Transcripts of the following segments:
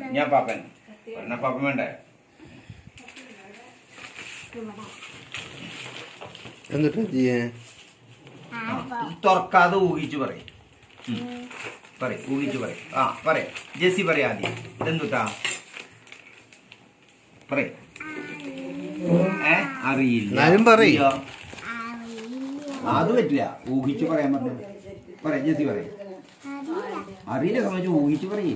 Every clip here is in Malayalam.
ഞാൻ പാപ്പൻ എന്നാ പാപ്പൻ വേണ്ടേ എന്നിട്ട് ചെയ്യേ തുറക്കാതെ ഊഹിച്ചു പറയും പറയും ഊഹിച്ചു പറയും ആ പറയാം ജെസ്സി പറയാം ആദ്യം ഇതെന്തുട്ടാ പറയും ഏ അറിയില്ല എന്നാലും പറയ്. ഇയ്യോ. അത് പറ്റില്ല ഊഹിച്ചു പറയാൻ പറ്റില്ല പറയാം ജെസ്സി പറയും അറിയില്ല സംബന്ധിച്ച് ഊഹിച്ചു പറയേ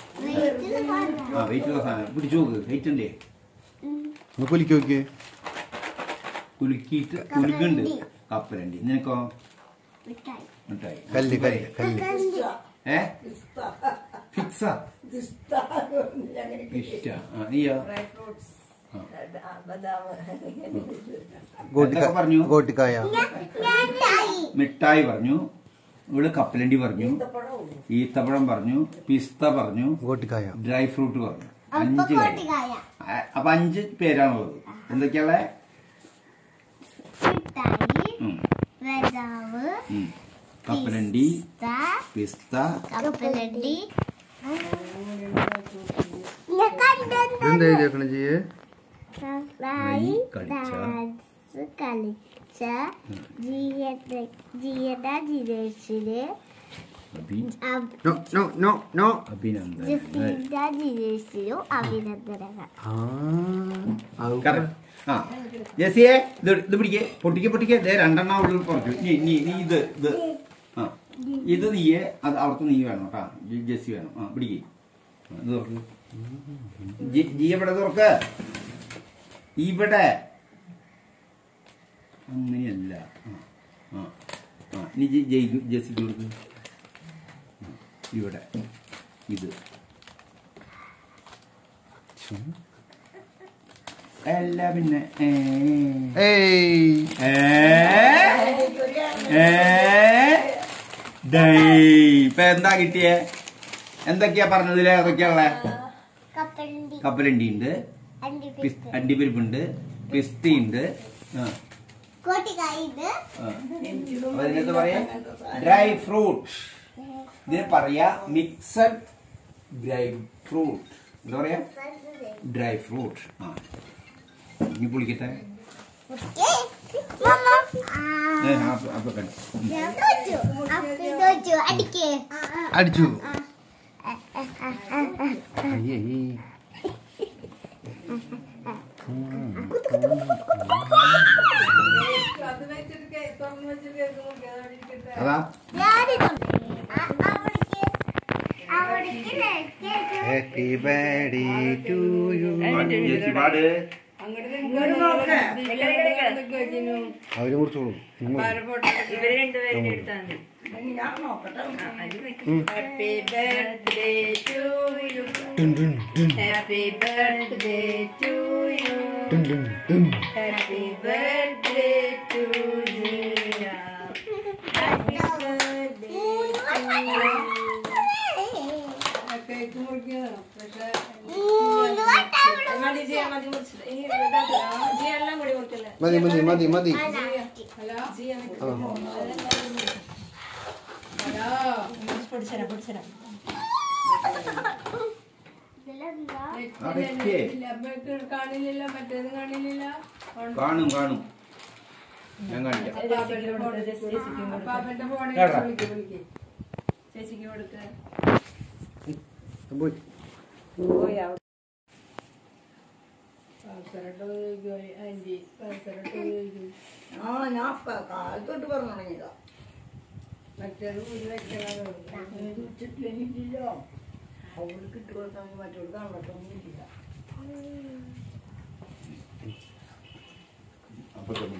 ആ വെയിറ്റ് ഉള്ള സാധനം പിടിച്ചു നോക്ക് വെയിറ്റ് ഉണ്ടേ ഒന്ന് കുലിക്ക് നോക്കിയേ കുലുക്കിയിട്ട് കുലുക്കുണ്ട് കപ്പലണ്ടി നിനക്കോ മിഠായി കല്ല് കല്ല് കല്ല് ഏ ഫിക്സ ഇഷ്ട ആ നീയോ എന്തൊക്കെ പറഞ്ഞു? ഗോട്ടിക്കായ മിഠായി പറഞ്ഞു ഇവിടെ കപ്പലണ്ടി പറഞ്ഞു ഈത്തപ്പഴം പറഞ്ഞു പിസ്ത പറഞ്ഞു ഗോട്ടിക്കായ ഡ്രൈ ഫ്രൂട്ട് പറഞ്ഞു അഞ്ച് കാര്യം ആ, അപ്പൊ അഞ്ച് പേരാണുള്ളത് എന്തൊക്കെയുള്ള ഉം, ഉം. കപ്പലണ്ടി പിസ്ത കപ്പലണ്ടി ഇതെന്താ എഴുതിയേക്കണ ചെയ്യേ റായി കളിച്ച. ഡാൻസ് കളിച്ച ജിയട ജിയട ജിനേഷിന് അഭി നോ നോ നോ നോ അഭിനന്ദൻ ജഫീദ ജിനേഷിനും അഭിനന്ദനങ്ങൾ ആ അത് Correct. ആ ജെസിയെ ഇത് ഇത് പിടിക്കേ പൊട്ടിക്ക് പൊട്ടിക്ക് ദേ രണ്ടെണ്ണം ഉള്ളിൽ കുറച്ചു നീ നീ നീ ഇത് ഇത് ആ ഇത് നീയെ അത് അവിടുത്തെ നീ വേണം കേട്ടാ ജി- ജെസ്സി വേണം ആ പിടിക്ക് ആ, ഇത് തുറക്ക് ജി- ജി എവിടെ തുറക്ക് ഇവിടെ അങ്ങനെയല്ല ആ ആ ആ ഇനി ജി- ജയിക്ക് ജെസ്സിക്ക് കൊടുക്ക് ആ, ഇവിടെ ഇത് അല്ല പിന്നെ ഏ. ഏയ് ഏ? ഏ? ഡേയ്. ഇപ്പൊ എന്താ കിട്ടിയേ എന്തൊക്കെയാ പറഞ്ഞതില് ഏതൊക്കെയാ ഉള്ളേ കപ്പലണ്ടി കപ്പലണ്ടി ഉണ്ട് അണ്ടിപ്പിസ്ത അണ്ടിപ്പരിപ്പുണ്ട് പിസ്തയുണ്ട് ആ, കോട്ടിക്കായ ഇത് ആ. അപ്പൊ ഇതിനകത്ത് പറയാ ഡ്രൈ ഫ്രൂട്ട് ഇതിന് പറയാ മിക്സഡ് ഡ്രൈ ഫ്രൂട്ട് എന്താ പറയാ ഡ്രൈ ഫ്രൂട്ട് ആ ഇനി പുളിക്കട്ടെ മമ്മ ഏ, ആ, അപ്പൊ- അപ്പൊ കണ്ടു ഉം. ഞാൻ തോറ്റു അപ്പി തോറ്റു അടിക്കേ അടിച്ചു അയ്യേ അതാ ഞാനിതുണ്ട് അവിടേക്ക് അവിടേക്ക് cake happy birthday to you Jessy പാട് അവര് കുറിച്ചോളൂ ഇവര് രണ്ടുപേരും എടുത്താൽ മതി happy birthday to you happy birthday to you happy birthday to Jiya happy birthday മൂന്ന് വട്ടം അവിടെ മതി ജിയ മതി മുറിച്ചില്ല ഇനി ഇതാക്കില്ല. ജിയ എല്ലാം കൂടി കൊടുക്കില്ല മതി മതി മതി മതി ജിയ പൊടിച്ചരാ പൊടിച്ചരാ ഇതിലെന്താ ആ, വെച്ചേ. കാണില്ല മറ്റേത് കാണില്ല കാണും കാണും ഞാൻ കാണിക്കാം പാപ്പന്റെ ഫോണിൽ കേട്ടോ. വിളിക്ക് വിളിക്ക് ചേച്ചിക്ക് കൊടുക്ക പോയി പാസരട്ട് ഉപയോഗിക്കോ ആന്റി പാസരട്ട് ഉപയോഗിക്കും ആ ഞാൻ പ- കാലത്തൊട്ട് പറഞ്ഞു തുടങ്ങിയതാ മറ്റേത് ഊരി വെക്കണം ഇത് ഉച്ചത്തിലെനിക്കില്ലോ അവൾക്ക് ഇട്ട് കൊടുത്താൽ മറ്റവൾക്ക് കണ്ടൊന്നും ഇല്ല അപ്പൊ